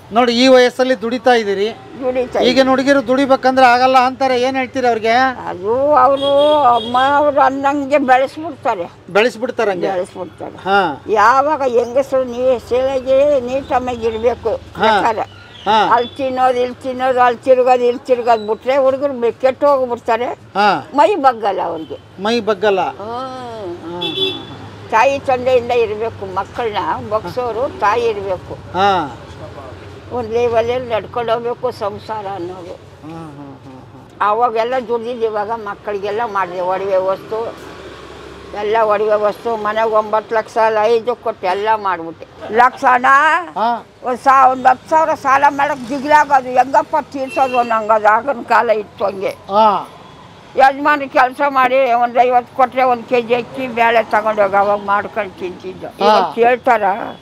ನೋಡಿ ಈ ವಯಸ್ಸಲ್ಲಿ ದುಡಿತಾ ಇದ್ದೀರಿ ದುಡಿತಾ ಈಗಿನ ಹುಡುಗಿರು ದುಡಿಬೇಕಂದ್ರೆ ಆಗಲ್ಲ ಅಂತಾರೆ ಏನು ಹೇಳ್ತೀರಿ ಅವ್ರಿಗೆ ಅದು ಅವರು ಅಮ್ಮ ಅವರು ಅನ್ನಂಗೆ ಬೆಳೆಸ್ಬಿಡ್ತಾರೆ ಬೆಳೆಸ್ಬಿಡ್ತಾರೆ ಹಂಗೆ ಬೆಳೆಸ್ಬಿಡ್ತಾರೆ ಹಾಂ ಯಾವಾಗ ಹೆಂಗಸರು ನೀ ಸೆಲೆಗೆ ನೀಟಮಾಗಿ ಇರಬೇಕು ಬೇಕಾದ್ರೆ ಹಾಂ ಅಲ್ಲಿ ತಿನ್ನೋದು ಇಲ್ಲಿ ತಿನ್ನೋದು ಅಲ್ಲಿ ತಿರ್ಗೋದು ಇಲ್ಲಿ ತಿರ್ಗೋದು ಬಿಟ್ರೆ ಹುಡುಗರು ಕೆಟ್ಟು ಹೋಗ್ಬಿಡ್ತಾರೆ ಹಾಂ ಮೈ ಬಗ್ಗಲ್ಲ ಅವ್ರಿಗೆ ಮೈ ಬಗ್ಗಲ್ಲ ಹ್ಮ್. ಹಾಂ ತಾಯಿ ತಂದೆಯಿಂದ ಇರಬೇಕು ಮಕ್ಕಳನ್ನ ಬಗ್ಸೋರು ತಾಯಿ ಇರಬೇಕು ಹಾಂ ಒಂದು ಲೆವೆಲಲ್ಲಿ ನಡ್ಕೊಂಡು ಹೋಗ್ಬೇಕು ಸಂಸಾರ ಅನ್ನೋದು ಹಾಂ ಹಾಂ ಹಾಂ ಅವಾಗೆಲ್ಲ ದುಡ್ದಿದ್ದು ಇವಾಗ ಮಕ್ಕಳಿಗೆಲ್ಲ ಮಾಡಿದೆ ಒಡವೆ ವಸ್ತು ಎಲ್ಲ ಒಡವೆ ವಸ್ತು ಮನೆಗೆ ಒಂಬತ್ತು ಲಕ್ಷ ಅಲ್ಲ ಐದು ಕೊಟ್ಟು ಎಲ್ಲ ಮಾಡಿಬಿಟ್ಟೆ ಲಕ್ಷ ಹಣ ಹಾಂ ಒಂದು ಸಾ ಒಂದು ಹತ್ತು ಸಾವಿರ ಸಾಲ ಮಾಡಕ್ಕೆ ಜಿಗ್ಲಾಗೋದು ಹೆಂಗಪ್ಪ ತೀರ್ಸೋದು ಅನ್ನಂಗದು ಆಗಿನ ಕಾಲ ಇತ್ತು ಹಂಗೆ ಹಾಂ ಯಜಮಾನ ಕೆಲಸ ಮಾಡಿ ಒಂದು ಐವತ್ತು ಕೊಟ್ಟರೆ ಒಂದು ಕೆ ಜಿ ಅಕ್ಕಿ ಬೇಳೆ ತಗೊಂಡೋಗಿ ಅವಾಗ ಮಾಡ್ಕೊಂಡು ತಿಂತಿದ್ದು ಈಗ ಕೇಳ್ತಾರ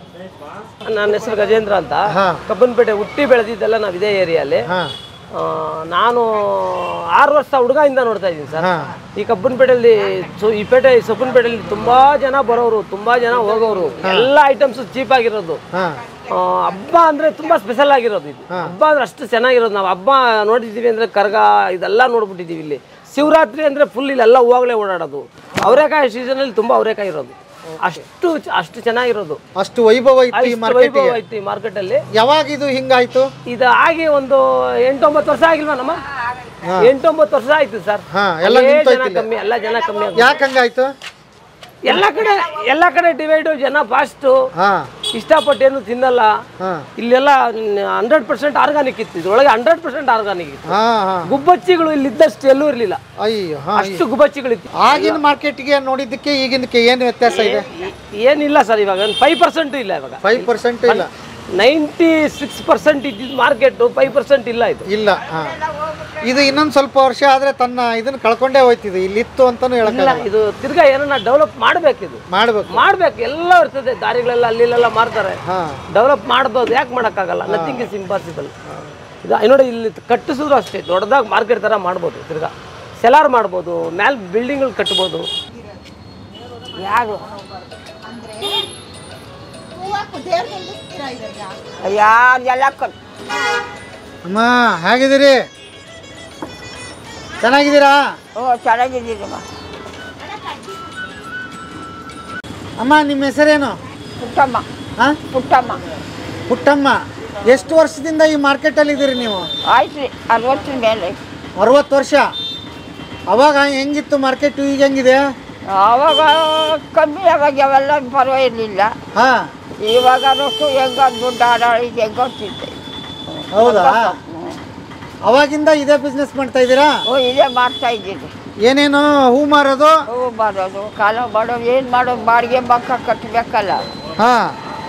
ನನ್ನ ಹೆಸರು ಗಜೇಂದ್ರ ಅಂತ ಹಾ. ಕಬ್ಬನ್ಪೇಟೆ ಹುಟ್ಟಿ ಬೆಳೆದಿದ್ದೆಲ್ಲ ನಾವು ಇದೇ ಏರಿಯಲ್ಲಿ ಹಾಂ ನಾನು ಆರು ವರ್ಷ ಹುಡುಗದಿಂದ ನೋಡ್ತಾ ಇದ್ದೀನಿ ಸರ್ ಹಾಂ ಈ ಕಬ್ಬನ್ಪೇಟೆಯಲ್ಲಿ ಸು ಈ ಪೇಟೆ ಈ ಸೊಪ್ಪನಪೇಟೆಯಲ್ಲಿ ತುಂಬಾ ಜನ ಬರೋರು ತುಂಬಾ ಜನ ಹೋಗೋರು ಎಲ್ಲ ಐಟಮ್ಸ್ ಚೀಪ್ ಆಗಿರೋದು ಹಾಂ ಆ, ಹಬ್ಬ ಅಂದ್ರೆ ತುಂಬಾ ಸ್ಪೆಷಲ್ ಆಗಿರೋದು ಇದು ಹಬ್ಬ ಅಂದ್ರೆ ಅಷ್ಟು ಚೆನ್ನಾಗಿರೋದು ನಾವು ಹಬ್ಬ ನೋಡಿದ್ದೀವಿ ಅಂದ್ರೆ ಕರ್ಗ ಇದೆಲ್ಲ ನೋಡ್ಬಿಟ್ಟಿದ್ದೀವಿ ಇಲ್ಲಿ ಶಿವರಾತ್ರಿ ಅಂದ್ರೆ ಫುಲ್ ಇಲ್ಲೆಲ್ಲ ಹೂವಾಗಲೇ ಓಡಾಡೋದು ಅವರೆಕಾಯಿ ಸೀಸನಲ್ಲಿ ತುಂಬಾ ಅವರೆಕಾಯಿ ಇರೋದು ಅಷ್ಟು ಅಷ್ಟು ಚೆನ್ನಾಗಿರೋದು ಅಷ್ಟು ವೈಭವ ಇತ್ತು ಈ ಅಷ್ಟು ಮಾರ್ಕೆಟ್ ವೈಭವ ಐತಿ ಮಾರ್ಕೆಟ್ ಅಲ್ಲಿ ಯಾವಾಗ ಇದು ಹಿಂಗಾಯ್ತು ಇದು ಆಗಿ ಒಂದು ಎಂಟೊಂಬತ್ತು ವರ್ಷ ಆಗಿಲ್ವಾ ನಮ್ಮ ಎಂಟೊಂಬತ್ತು ವರ್ಷ ಆಯ್ತು ಸರ್ ಹಾ, ಎಲ್ಲ ಅಲ್ಲೇ ನಿಂತೋಯ್ತು ಜನ ಇಲ್ಲಿ. ಕಮ್ಮಿ ಎಲ್ಲ ಜನ ಕಮ್ಮಿ ಆಗೋದು. ಯಾಕೆ ಹಂಗಾಯ್ತು ಎಲ್ಲ ಕಡೆ ಎಲ್ಲ ಕಡೆ ಡಿವೈಡು ಜನ ಫಾಸ್ಟು ಹಾಂ ಇಷ್ಟಪಟ್ಟು ಏನು ತಿನ್ನಲ್ಲ ಹಾಂ ಇಲ್ಲೆಲ್ಲ ಹಂಡ್ರೆಡ್ ಪರ್ಸೆಂಟ್ ಆರ್ಗಾನಿಕ್ ಇತ್ತು ಇದ್ರೊಳಗೆ ಹಂಡ್ರೆಡ್ ಪರ್ಸೆಂಟ್ ಆರ್ಗಾನಿಕ್ ಇತ್ತು ಹಾಂ ಹಾಂ ಗುಬ್ಬಚ್ಚಿಗಳು ಇಲ್ಲಿದ್ದಷ್ಟು ಎಲ್ಲೂ ಇರಲಿಲ್ಲ ಅಯ್ಯೋ ಹಾಂ ಅಷ್ಟು ಗುಬ್ಬಚ್ಚಿಗಳಿತ್ತು ಆಗಿನ ಮಾರ್ಕೆಟ್ಗೆ ನೋಡಿದ್ದಕ್ಕೆ ಈಗಿನಕ್ಕೆ ಏನು ವ್ಯತ್ಯಾಸ ಇದೆ ಏನಿಲ್ಲ ಸರ್ ಇವಾಗ ಫೈವ್ ಪರ್ಸೆಂಟ್ ಇಲ್ಲ ಇವಾಗ ಫೈವ್ ಪರ್ಸೆಂಟ್ ಇಲ್ಲ ನೈಂಟಿ ಸಿಕ್ಸ್ ಪರ್ಸೆಂಟ್ ಇದ್ದಿದ್ದು ಮಾರ್ಕೆಟು ಫೈವ್ ಪರ್ಸೆಂಟ್ ಇಲ್ಲ ಇದು ಇಲ್ಲ ಹಾಂ ಇದು ಇನ್ನೊಂದು ಸ್ವಲ್ಪ ವರ್ಷ ಆದರೆ ತನ್ನ ಇದನ್ನ ಕಳ್ಕೊಂಡೇ ಹೋಯ್ತಿದೆ ಇಲ್ಲಿತ್ತು ಅಂತಲೂ ಇಲ್ಲ ಹೇಳಕ್ಕಾಗಲ್ಲ ಇದು ತಿರ್ಗಾ ಏನನ್ನ ಡೆವಲಪ್ ಮಾಡಬೇಕಿದು ಮಾಡಬೇಕು ಮಾಡ್ಬೇಕು ಎಲ್ಲ ಇರ್ತದೆ ದಾರಿಗಳೆಲ್ಲ ಅಲ್ಲಿಲ್ಲೆಲ್ಲ ಮಾಡ್ತಾರೆ ಹಾಂ ಡೆವಲಪ್ ಮಾಡ್ಬೋದು ಯಾಕೆ ಮಾಡೋಕ್ಕಾಗಲ್ಲ ನಥಿಂಗ್ ಇಸ್ ಇಂಪಾಸಿಬಲ್ ಇದು ನೋಡಿ ಇಲ್ಲಿ ಕಟ್ಟಿಸಿದ್ರು ಅಷ್ಟೇ ದೊಡ್ಡದಾಗಿ ಮಾರ್ಕೆಟ್ ಥರ ಮಾಡ್ಬೋದು ತಿರ್ಗಾ ಸೆಲಾರ್ ಮಾಡ್ಬೋದು ಮ್ಯಾಲ್ ಬಿಲ್ಡಿಂಗ್ಗಳು ಕಟ್ಬೋದು ಯಾರು ಯಾರ್ದೆಲ್ಲ ಕಟ್ ಅಮ್ಮ ಹೇಗಿದ್ದೀರಿ ಚೆನ್ನಾಗಿದ್ದೀರಾ ಓ ಚೆನ್ನಾಗಿದ್ದೀರಮ್ಮ ಅಮ್ಮ ನಿಮ್ಮ ಹೆಸರೇನು ಪುಟ್ಟಮ್ಮ ಹಾಂ ಪುಟ್ಟಮ್ಮ ಪುಟ್ಟಮ್ಮ ಎಷ್ಟು ವರ್ಷದಿಂದ ಈ ಮಾರ್ಕೆಟಲ್ಲಿ ಇದ್ದೀರಿ ನೀವು ಆಯ್ತು ರೀ ಅರವತ್ತರ ಮೇಲೆ ಅರವತ್ತು ವರ್ಷ ಅವಾಗ ಹೆಂಗಿತ್ತು ಮಾರ್ಕೆಟು ಈಗ ಹೆಂಗಿದೆ ಆವಾಗ ಕಮ್ಮಿ ಆವಾಗ ಅವೆಲ್ಲ ಪರವಾಗಿರಲಿಲ್ಲ ಹಾಂ ಇವಾಗ ರೊಕ್ಕ ಹೆಂಗ ದುಡ್ಡು ಆಡಾಳಿಗೆ ಹೆಂಗೋ ತಿಂತೆ ಹೌದಾ ಅವಾಗಿಂದ ಇದೇ ಬಿಸ್ನೆಸ್ ಮಾಡ್ತಾ ಇದ್ದೀರಾ ಓ ಇದೇ ಮಾಡ್ತಾ ಇದ್ದೀರಿ ಏನೇನು ಹೂ ಮಾರೋದು ಹೂ ಮಾಡೋದು ಕಾಲ ಮಾಡೋದು ಏನು ಮಾಡೋದು ಬಾಡಿಗೆ ಬಂಕ ಕಟ್ಟಬೇಕಲ್ಲ ಹಾಂ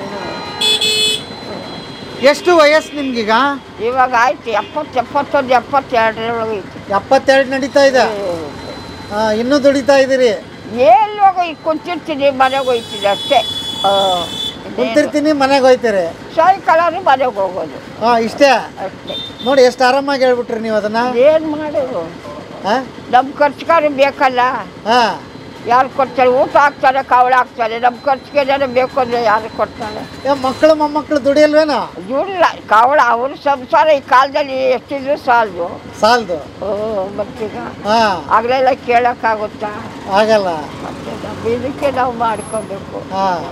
ಎಷ್ಟು ವಯಸ್ಸು ನಿಮ್ಗೀಗ ಇವಾಗ ಆಯ್ತು ಎಪ್ಪತ್ತು ಎಪ್ಪತ್ತೊಂದು ಎಪ್ಪತ್ತೆರಡರೊಳಗೆ ಐತಿ ಎಪ್ಪತ್ತೆರಡು ನಡೀತಾ ಇದೆ ಹಾಂ ಇನ್ನೂ ದುಡಿತಾ ಇದ್ದೀರಿ ಎಲ್ಲಿ ಹೋಗೋ ಈಗ ಕುಂತಿರ್ತೀನಿ ಮನೆಗೆ ಹೋಯ್ತೀನಿ ಅಷ್ಟೇ ಕುಂತಿರ್ತೀನಿ ಮನೆಗೆ ಹೋಯ್ತೀರಿ ಸಾಯಂಕಾಲ ಮನೆಗೆ ಹೋಗೋದು ಹಾಂ ಇಷ್ಟೇ ಅಷ್ಟೇ ನೋಡಿ ಎಷ್ಟು ಆರಾಮಾಗಿ ಹೇಳ್ಬಿಟ್ರಿ ನೀವು ಅದನ್ನ ಏನು ಮಾಡೋದು ಹಾಂ ನಮ್ಮ ಖರ್ಚುಗಾರು ಬೇಕಲ್ಲ ಹಾಂ ಯಾರು ಕೊಡ್ತಾರೆ ಊಟ ಹಾಕ್ತಾರೆ ಕಾವಳ ಹಾಕ್ತಾರೆ ನಮ್ಮ ಖರ್ಚಿಗೆ ಬೇಕು ಅಂದರೆ ಯಾರು ಕೊಡ್ತಾರೆ ಏ ಮಕ್ಕಳು ಮೊಮ್ಮಕ್ಕಳು ದುಡಿಯಲ್ವೇನೋ ದುಡ್ಡಿಲ್ಲ ಕಾವಳ ಅವ್ರ ಸಂಸಾರ ಈ ಕಾಲದಲ್ಲಿ ಎಷ್ಟಿದ್ರು ಸಾಲದು ಸಾಲದು ಓ ಮತ್ತೀಗ ಹಾಂ ಆಗಲೆಲ್ಲ ಕೇಳೋಕ್ಕಾಗುತ್ತಾ ಆಗಲ್ಲ ಮತ್ತೆ ನಮ್ಮ ಇದಕ್ಕೆ ನಾವು ಮಾಡ್ಕೋಬೇಕು ಹಾಂ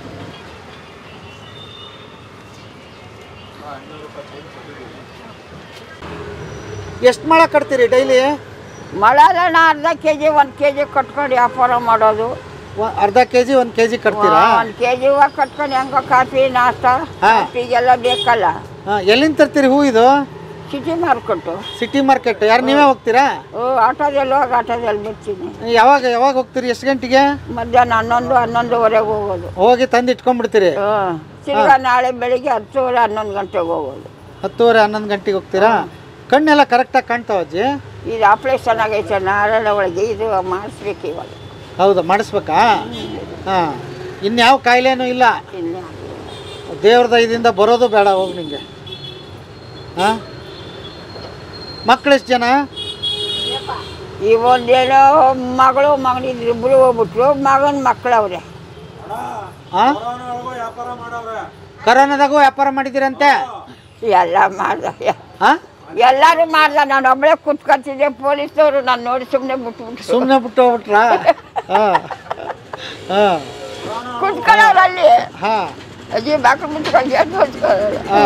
ಎಷ್ಟು ಮೊಳ ಕಟ್ತೀರಿ ಡೈಲಿ ಮಳೆನ ಅರ್ಧ ಕೆ ಜಿ ಒಂದು ಕೆ ಜಿ ಕಟ್ಕೊಂಡು ವ್ಯಾಪಾರ ಮಾಡೋದು ಅರ್ಧ ಕೆ ಜಿ ಒಂದು ಕೆ ಜಿ ಕಟ್ತೀರಾ ಒಂದು ಕೆ ಜಿ ಹೂವು ಕಟ್ಕೊಂಡು ಹೆಂಗೋ ಕಾಫಿ ನಾಷ್ಟ ಹಾ. ಕಾಫಿಗೆಲ್ಲ ಬೇಕಲ್ಲ ಹಾಂ ಎಲ್ಲಿಂದ ತರ್ತೀರಿ ಹೂ ಇದು ಸಿಟಿ ಮಾರ್ಕೊಟ್ಟು ಸಿಟಿ ಮಾರ್ಕೆಟ್ ಯಾರು ನೀವೇ ಹೋಗ್ತೀರಾ ಓ ಆಟೋದಲ್ಲಿ ಹೋಗಿ ಆಟೋದಲ್ಲಿ ಬರ್ತೀನಿ ಯಾವಾಗ ಯಾವಾಗ ಹೋಗ್ತೀರಿ ಎಷ್ಟು ಗಂಟೆಗೆ ಮಧ್ಯಾಹ್ನ ಹನ್ನೊಂದು ಹನ್ನೊಂದುವರೆಗೆ ಹೋಗೋದು ಹೋಗಿ ತಂದು ಇಟ್ಕೊಂಡ್ಬಿಡ್ತೀರಿ ಹ್ಞೂ ತಿರ್ಗಾ ನಾಳೆ ಬೆಳಿಗ್ಗೆ ಹತ್ತುವರೆ ಹನ್ನೊಂದು ಗಂಟೆಗೆ ಹೋಗೋದು ಹತ್ತುವರೆ ಹನ್ನೊಂದು ಗಂಟೆಗೆ ಹೋಗ್ತೀರಾ ಕಣ್ಣೆಲ್ಲ ಕರೆಕ್ಟಾಗಿ ಕಾಣ್ತಾವ ಅಜ್ಜಿ ಇದು ಆಪ್ರೇಷನ್ ಆಗೈತೆ ನಾರಾಯಣ ಒಳಗೆ ಇದು ಮಾಡಿಸ್ಬೇಕು ಇವಾಗ ಹೌದಾ ಮಾಡಿಸ್ಬೇಕಾ ಹಾಂ ಇನ್ಯಾವ ಕಾಯಿಲೆನೂ ಇಲ್ಲ ಇನ್ನು ದೇವ್ರ ದಯದಿಂದ ಬರೋದು ಬೇಡ ಹೋಗಿ ನಿಂಗೆ ಹಾಂ ಮಕ್ಳು ಎಷ್ಟು ಜನ ಈ ಒಂದೇನೋ ಮಗಳು ಮಗನಿದ್ರು ಇಬ್ಬರು ಹೋಗ್ಬಿಟ್ರು ಮಗನ ಮಕ್ಕಳವ್ರೆ ಹಾಂ ಕರೋನಾದಾಗೂ ವ್ಯಾಪಾರ ಮಾಡಿದ್ದೀರಂತೆ ಎಲ್ಲ ಮಾಡ್ದ ಹಾ ಎಲ್ಲರೂ ಮಾಡ್ದ ನಾನು ಒಬ್ಬಳೇ ಕುತ್ಕೊತಿದ್ದೆ ಪೊಲೀಸ್ನವರು ನಾನು ನೋಡಿ ಸುಮ್ಮನೆ ಬಿಟ್ಬಿಟ್ಟು ಸುಮ್ಮನೆ ಬಿಟ್ಟು ಹೋಗ್ಬಿಟ್ರಾ ಹಾ ಹಾ ಕುತ್ಕೊಳ್ಳೋರು ಅಲ್ಲಿ ಹಾ ಅಜ್ಜಿ ಬಾಕ್ಲು ಮುಚ್ಕೊಂಡು ಎದ್ದು ಹೊಚ್ಕೊಳ್ಳೋರು. ಹಾ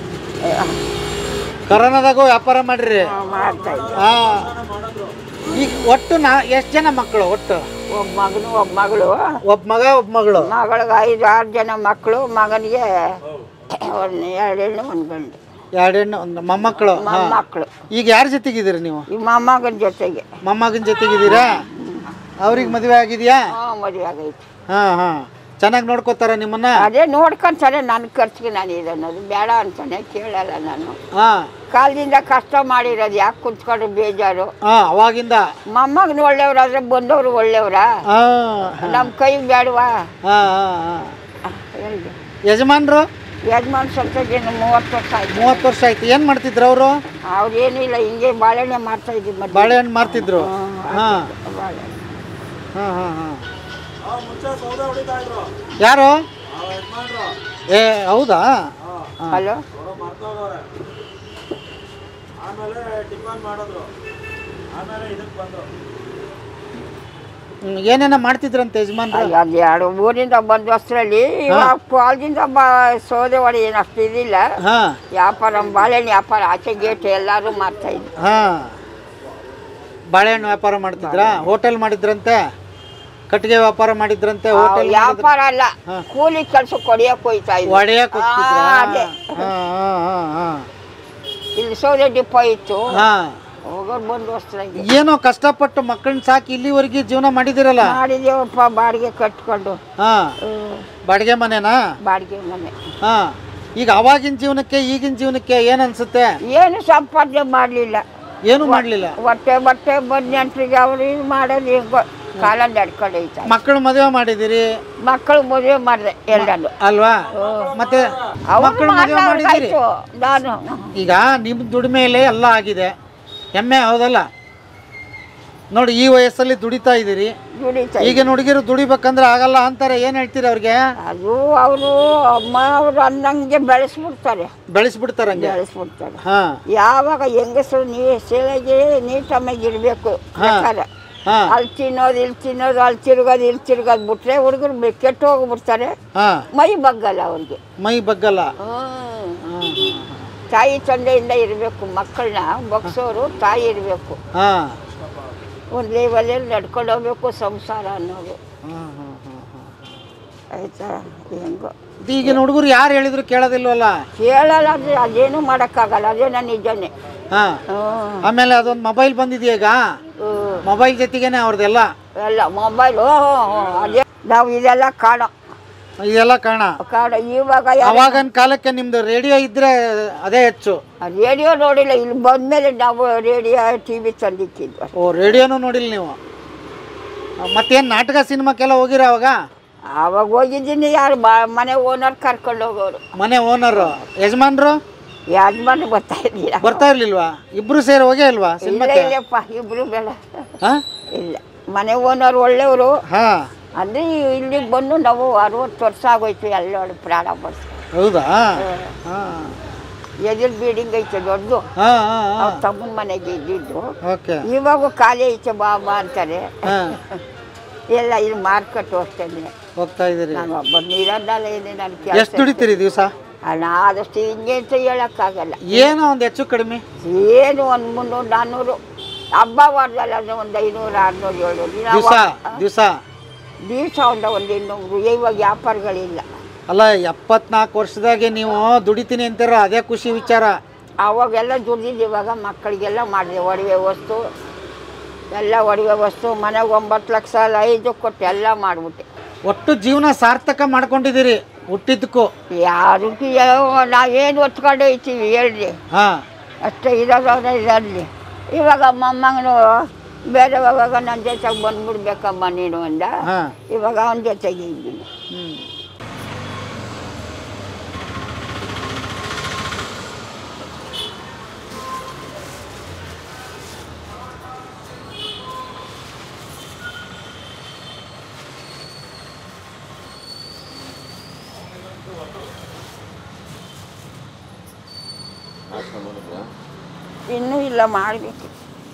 ಕರೋನಾದಾಗೂ ವ್ಯಾಪಾರ ಮಾಡ್ರಿ ಹಾ, ಮಾಡ್ತಾ ಇದ್ದೆ ಹಾ ಈಗ ಒಟ್ಟು ನಾ ಎಷ್ಟು ಜನ ಮಕ್ಕಳು ಒಟ್ಟು ಒಬ್ಬ ಮಗನು ಒಬ್ಬ ಮಗಳು ಒಬ್ಬ ಮಗ ಒಬ್ಬ ಮಗಳು ಮಗಳಿಗೆ ಐದು ಆರು ಜನ ಮಕ್ಕಳು ಮಗನಿಗೆ ಒಂದು ಎರಡು ಹೆಣ್ಣು ಒಂದು ಗಂಡು ಎರಡು ಹೆಣ್ಣು ಒಂದು ಮೊಮ್ಮಕ್ಕಳು ಹಾ ಮೊಮ್ಮಕ್ಕಳು ಈಗ ಯಾರ ಜೊತೆಗಿದ್ದೀರಿ ನೀವು ಈ ಮೊಮ್ಮಗನ ಜೊತೆಗೆ ಮೊಮ್ಮಗನ ಜೊತೆಗಿದ್ದೀರಾ ಅವ್ರಿಗೆ ಮದುವೆ ಆಗಿದೆಯಾ ಹಾಂ ಮದುವೆ ಆಗೈತಿ ಹಾ ಹಾ ಚೆನ್ನಾಗಿ ನೋಡ್ಕೋತಾರ ನಿಮ್ಮನ್ನ ಅದೇ ನೋಡ್ಕೊಂತಾರೆ ನನ್ನ ಖರ್ಚಿಗೆ ನಾನು ಇದು ಅನ್ನೋದು ಬೇಡ ಅಂತಾನೆ ಕೇಳಲ್ಲ ನಾನು ಹಾ ಕಾಲದಿಂದ ಕಷ್ಟ ಮಾಡಿರೋದು ಯಾಕೆ ಕುತ್ಕೊಂಡು ಬೇಜಾರು ಹಾ ಅವಾಗಿಂದ ಮೊಮ್ಮಗನ ಒಳ್ಳೆಯವ್ರಾದ್ರೆ ಬಂದವರು ಒಳ್ಳೆಯವರಾ ಹಾ ನಮ್ಮ ಕೈಗೆ ಬೇಡವಾ ಹಾ ಹಾ ಹಾ ಹೇಳಿ ಯಜಮಾನ್ರು ಯಜಮಾನ್ ಸತ್ತೇನು ಮೂವತ್ತು ವರ್ಷ ಆಯ್ತು ಮೂವತ್ತು ವರ್ಷ ಆಯ್ತು ಏನು ಮಾಡ್ತಿದ್ರು ಅವರು ಅವ್ರು ಏನಿಲ್ಲ ಹಿಂಗೆ ಬಾಳೆಹಣ್ಣೆ ಮಾಡ್ತಾ ಇದ್ವಿ ಮತ್ತೆ ಬಾಳೆಹಣ್ಣು ಮಾರ್ತಿದ್ರು ಹಾ ಬಾಳೆಹಣ್ಣು ಹಾ ಹಾ ಹಾ ಯಾರು ಏ ಹೌದಾ ಹಲೋ ಹ್ಮ್, ಏನೇನ ಮಾಡ್ತಿದ್ರಂತೆ ಯಜಮಾನ್ರು ಅದು ಎರಡು ಊರಿಂದ ಬಂದ ವಸ್ತ್ರಲ್ಲಿ ಇವಾಗ ಪಾಲ್ದಿಂದ ಬ ಸೌದೆ ಒಡೆ ಏನು ಅಷ್ಟು ಇದಿಲ್ಲ ಹಾ ವ್ಯಾಪಾರ ಬಾಳೆಹಣ್ಣು ವ್ಯಾಪಾರ ಆಚೆ ಗೇಟ್ ಎಲ್ಲರೂ ಮಾಡ್ತಾ ಇದ್ರು ಹಾ ಬಾಳೆಹಣ್ಣು ವ್ಯಾಪಾರ ಮಾಡ್ತಿದ್ರಾ ಹೋಟೆಲ್ ಮಾಡಿದ್ರಂತೆ ಕಟ್ಟಿಗೆ ವ್ಯಾಪಾರ ಮಾಡಿದ್ರಂತೆ ಹೋಟೆಲ್ ವ್ಯಾಪಾರ ಅಲ್ಲ ಕೂಲಿ ಕೆಲಸ ಕೊಡಿಯಕ್ಕೆ ಹೋಯ್ತಾ ಇದ್ರು ಒಡೆಯಕ್ಕೆ ಹೋಗ್ತಿದ್ರಾ ಆ, ಅದೇ. ಹಾ ಹಾ ಹಾ ಹಾ ಇಲ್ಲಿ ಸೌದೆ ಡಿಪೋ ಇತ್ತು ಹಾ ಹೋಗೋರು ಬಂದು ವಸ್ತ್ರಾಗಿ ಏನೋ ಕಷ್ಟಪಟ್ಟು ಮಕ್ಕಳನ್ನ ಸಾಕಿ ಇಲ್ಲಿವರೆಗೆ ಜೀವನ ಮಾಡಿದಿರಲ್ಲ ಮಾಡಿದೇವಪ್ಪ ಬಾಡಿಗೆ ಕಟ್ಕೊಂಡು ಹಾ ಹ್ಮ್, ಬಾಡಿಗೆ ಮನೆನಾ ಬಾಡಿಗೆ ಮನೆ ಹಾ ಈಗ ಅವಾಗಿನ ಜೀವನಕ್ಕೆ ಈಗಿನ ಜೀವನಕ್ಕೆ ಏನ್ ಅನ್ಸುತ್ತೆ ಏನು ಸಂಪಾದನೆ ಮಾಡಲಿಲ್ಲ ಏನು ಮಾಡ್ಲಿಲ್ಲ ಹೊಟ್ಟೆ ಬಟ್ಟೆ ಬಂದು ನೆಂಟ್ರಿಗೆ ಅವ್ರು ಇದು ಮಾಡೋದು ಹೆಂಗೋ ಕಾಲ ನಡ್ಕೊಂಡು ಹೋಯ್ತಾ ಮಕ್ಕಳು ಮದುವೆ ಮಾಡಿದಿರಿ ಮಕ್ಕಳು ಮದುವೆ ಮಾಡಿದೆ ಎಲ್ಲರೂ ಅಲ್ವಾ ಮತ್ತೆ ಮಕ್ಕಳು ಮದುವೆ ಮಾಡಿದಿರಿ ಆಯ್ತು ನಾನು ಈಗ ನಿಮ್ ದುಡಿಮೆಯಲ್ಲೇ ಎಲ್ಲ ಆಗಿದೆ ಹೆಮ್ಮೆ ಹೌದಲ್ಲ ನೋಡಿ ಈ ವಯಸ್ಸಲ್ಲಿ ದುಡಿತಾ ಇದ್ದೀರಿ ದುಡಿತಾ ಈಗಿನ ಹುಡುಗಿರು ದುಡಿಬೇಕಂದ್ರೆ ಆಗಲ್ಲ ಅಂತಾರೆ ಏನ್ ಹೇಳ್ತೀರಿ ಅವ್ರಿಗೆ ಅದು ಅವರು ಅಮ್ಮ ಅವರು ಅನ್ನಂಗೆ ಬೆಳೆಸ್ಬಿಡ್ತಾರೆ ಬೆಳೆಸ್ಬಿಡ್ತಾರಂಗೆ ಬೆಳೆಸ್ಬಿಡ್ತಾರೆ ಹಾ ಯಾವಾಗ ಹೆಂಗಸರು ನೀ ಸೆಳೆಗೆ ನೀಟಮ್ಮಾಗಿ ಇರಬೇಕು ಬೇಕಾದ್ರೆ ಹಾ ಅಲ್ಲಿ ತಿನ್ನೋದು ಇಲ್ಲಿ ತಿನ್ನೋದು ಅಲ್ಲಿ ತಿರ್ಗೋದು ಇಲ್ಲಿ ತಿರ್ಗೋದು ಬಿಟ್ರೆ ಹುಡುಗರು ಕೆಟ್ಟು ಹೋಗ್ಬಿಡ್ತಾರೆ ಹಾ ಮೈ ಬಗ್ಗಲ್ಲ ಅವ್ರಿಗೆ ಮೈ ಬಗ್ಗಲ್ಲ ಹ್ಮ್. ತಾಯಿ ತಂದೆಯಿಂದ ಇರಬೇಕು ಮಕ್ಕಳನ್ನ ಬಗ್ಸೋರು ತಾಯಿ ಇರಬೇಕು ಹಾ ಒಂದು ಲೆವೆಲಲ್ಲಿ ನಡ್ಕೊಂಡು ಹೋಗ್ಬೇಕು ಸಂಸಾರ ಅನ್ನೋದು ಹಾ, ಹಾ, ಹಾ, ಹಾ. ಆಯ್ತಾ ಹೆಂಗೋ ಈಗಿನ ಹುಡುಗರು ಯಾರು ಹೇಳಿದ್ರು ಕೇಳೋದಿಲ್ವಲ್ಲ ಕೇಳಲ್ಲ ಅಂದ್ರೆ ಅದೇನು ಮಾಡೋಕ್ಕಾಗಲ್ಲ ಅದೇ ನನ್ನ ನಿಜನೇ ಹಾ ಹ್ಮ್. ಆಮೇಲೆ ಅದೊಂದು ಮೊಬೈಲ್ ಬಂದಿದೆಯಾ ಈಗ ಹ್ಮ್. ಮೊಬೈಲ್ ಜೊತೆಗೇನೆ ಅವ್ರದ್ದೆಲ್ಲ ಎಲ್ಲ ಮೊಬೈಲು ಅದೇ ನಾವು ಇದೆಲ್ಲ ಕಾಣೋ ಇದೆಲ್ಲ ಕಾರಣ ಕಾಣೋ ಇವಾಗ ಅವಾಗಿನ ಕಾಲಕ್ಕೆ ನಿಮ್ದು ರೇಡಿಯೋ ಇದ್ರೆ ಅದೇ ಹೆಚ್ಚು ರೇಡಿಯೋ ನೋಡಿಲ್ಲ ಇಲ್ಲಿ ಬಂದ್ಮೇಲೆ ನಾವು ರೇಡಿಯೋ ಟಿ ವಿ ತಂದಿಕ್ಕಿದ್ವಿ ಓ ರೇಡಿಯೋನು ನೋಡಿಲ್ಲ ನೀವು ಮತ್ತೇನು ನಾಟಕ ಸಿನಿಮಾಕ್ಕೆಲ್ಲ ಹೋಗಿರ ಅವಾಗ ಆವಾಗ ಹೋಗಿದ್ದೀನಿ ಯಾರು ಬಾ ಮನೆ ಓನರ್ ಕರ್ಕೊಂಡು ಹೋಗೋರು ಮನೆ ಓನರು ಯಜಮಾನ್ರು ಯಜಮಾನ್ ಬರ್ತಾ ಇದ್ದಿಲ್ಲ ಬರ್ತಾ ಇರ್ಲಿಲ್ವಾ ಇಬ್ರು ಸೇರಿ ಹೋಗೇ ಇಲ್ವಾ ಇಲ್ಲ ಸಿನಿಮಾಕ್ಕೆ ಇಲ್ಲಪ್ಪ ಇಬ್ರು ಬೇಡ ಹಾ ಇಲ್ಲ ಮನೆ ಓನರ್ ಒಳ್ಳೆಯವರು ಹಾ ಅಂದರೆ ಇಲ್ಲಿಗೆ ಬಂದು ನಾವು ಅರವತ್ತು ವರ್ಷ ಆಗೋಯ್ತು ಎಲ್ಲೋಡು ಪ್ರಾಣ ಬರ್ಸಿ ಹೌದಾ ಹಾ ಎದುರು ಬಿಲ್ಡಿಂಗ್ ಐತೆ ದೊಡ್ಡದು ಹಾ ಹಾ ಹಾ ಅವ್ರ ತಮ್ಮನ ಮನೆಗೆ ಇದ್ದಿದ್ದು ಓಕೆ ಇವಾಗ ಖಾಲಿ ಐತೆ ಬಾ ಬಾ ಅಂತಾರೆ ಹಾ ಎಲ್ಲ ಇಲ್ಲಿ ಮಾರ್ಕೆಟ್ ಹೋಗ್ತೇನೆ ಹೋಗ್ತಾ ಇದೀರಿ ನಾನು ಒಬ್ಬ ನೀರನ್ನಲ್ಲ ಇದೆ ನನ್ನ ಎಷ್ಟು ಕೆಲಸ ದುಡಿತೀರಿ ದಿವಸ ನಾ ಆದಷ್ಟು ಹಿಂಗೆ ಅಂತ ಹೇಳೋಕ್ಕಾಗಲ್ಲ ಏನೋ ಒಂದು ಹೆಚ್ಚು ಕಡಿಮೆ ಏನು ಒಂದು ಮುನ್ನೂರು ನಾನ್ನೂರು ಹಬ್ಬ ವಾರದಲ್ಲ ಅಂದ್ರೆ ಒಂದು ಐನೂರು ಆರುನೂರು ಏಳ್ನೂರು ದಿವಸ ದಿವಸ ದಿವಸ ಒಂದು ಒಂದು ಇನ್ನೂರು ಇವಾಗ ವ್ಯಾಪಾರಗಳಿಲ್ಲ ಅಲ್ಲ ಎಪ್ಪತ್ನಾಲ್ಕು ವರ್ಷದಾಗೆ ನೀವು ದುಡಿತೀನಿ ಅಂತಾರ ಅದೇ ಖುಷಿ ವಿಚಾರ ಅವಾಗೆಲ್ಲ ದುಡ್ದಿದ್ದು ಇವಾಗ ಮಕ್ಕಳಿಗೆಲ್ಲ ಮಾಡಿದೆ ಒಡವೆ ವಸ್ತು ಎಲ್ಲ ಒಡವೆ ವಸ್ತು ಮನೆಗೆ ಒಂಬತ್ತು ಲಕ್ಷ ಅಲ್ಲ ಐದು ಕೊಟ್ಟು ಎಲ್ಲ ಮಾಡಿಬಿಟ್ಟೆ ಒಟ್ಟು ಜೀವನ ಸಾರ್ಥಕ ಮಾಡ್ಕೊಂಡಿದ್ದೀರಿ ಹುಟ್ಟಿದ್ದಕ್ಕೂ ಯಾರಿಗೂ ನಾವೇನು ಹೊತ್ಕೊಂಡು ಹೋಯ್ತೀವಿ ಹೇಳ್ರಿ ಹಾ ಅಷ್ಟೇ ಇರೋದವ್ರೆ ಇರಲಿ ಇವಾಗ ಮೊಮ್ಮಗನು ಬೇರೆ ಹೋಗುವಾಗ ನನ್ನ ಜೊತೆಗೆ ಬಂದ್ಬಿಡ್ಬೇಕಮ್ಮ ನೀನು ಅಂದ ಹಾ ಇವಾಗ ಅವನ ಜೊತೆಗೆ ಇದ್ದೀನಿ ಹ್ಮ್ ಇನ್ನೂ ಇಲ್ಲ ಮಾಡಬೇಕು